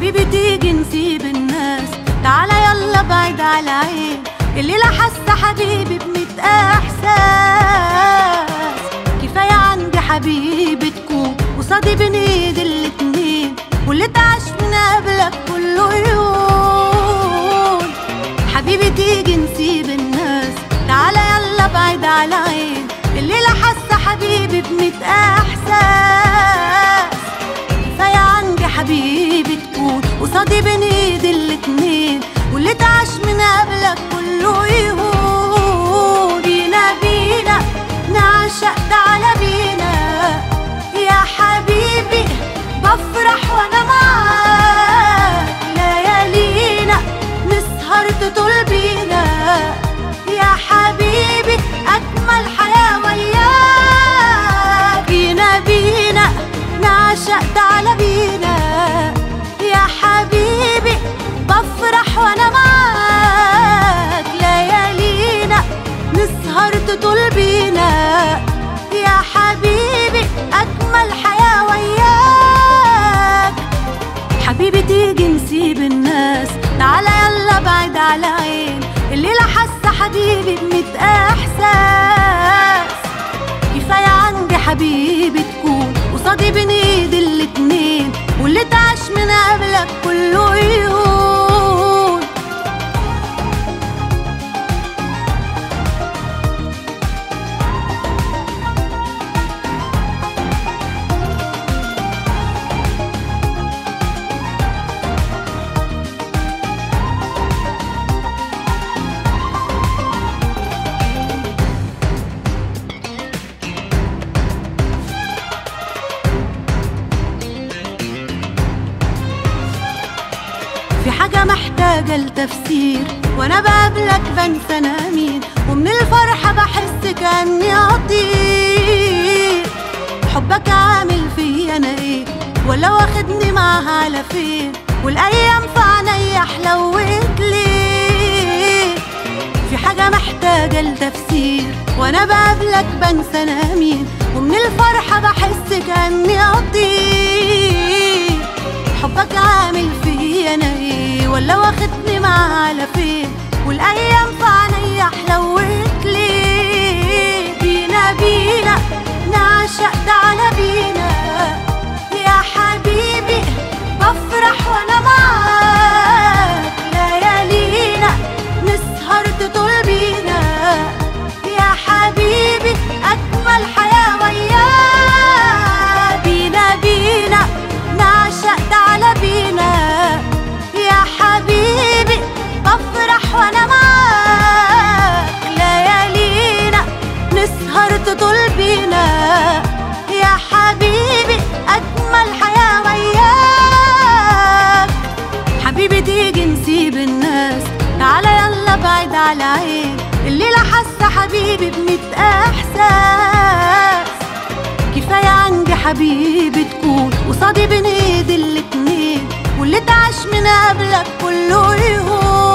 حبيبي تيجي نسيب الناس تعالى يلا بعيد على عين الليلة حاسة حبيبي بميت احساس كفاية عندي حبيبي تكون قصادي بين ايد الاتنين واللي اتعاش من قبلك كله يقول حبيبي تيجي نسيب الناس تعالى يلا بعيد على عين الليلة حاسة حبيبي بميت احساس كفاية عندي حبيبي تكون قصادي بين ايد الاتنين واللي اتعاش من قبلك كله يهون بينا بينا نعشق تعالى بينا يا حبيبي بفرح وانا معاك ليالينا نسهر تطول بينا يا حبيبي اجمل حياه وياك بينا بينا نعشق تعالى بينا يا حبيبي بفرح وانا معاك ليالينا نسهر تطول بينا يا حبيبي اجمل حياه وياك حبيبي تيجي نسيب الناس تعالى يلا بعيد على عين الليلة حاسة حبيبي بميت احساس كفاية عندي حبيبي تكون قصادي بين ايد الاتنين واللي اتعاش من قبلك كله يهون في حاجة محتاجة لتفسير وانا بقابلك بنسى انا مين ومن الفرحة بحس كأني اطير حبك عامل فيا انا ايه ولا واخدني معاها على فين والايام في عينيا حلوت ليه في حاجة محتاجة لتفسير وانا بقابلك بنسى انا مين ومن الفرحة بحس كأني اطير حبك عامل فيا انا ايه ولا واخدني معاه على فين والايام في عينيا حلوت ليه بينا بينا نعشق تعالى بينا يا حبيبي بفرح وانا معاك ليالينا نسهر تطول بينا يا حبيبي اجمل حياه وياك بينا بينا نعشق تعالى بينا يا حبيبي بفرح وانا معاك ليالينا نسهر تطول بينا يا حبيبي اجمل حياه وياك حبيبي تيجي نسيب الناس تعالى يلا بعيد على عين الليلة حاسة حبيبي بميت احساس كفاية عندي حبيبي تكون قصادي بين ايد الاتنين واللي اتعاش من قبلك كله يهون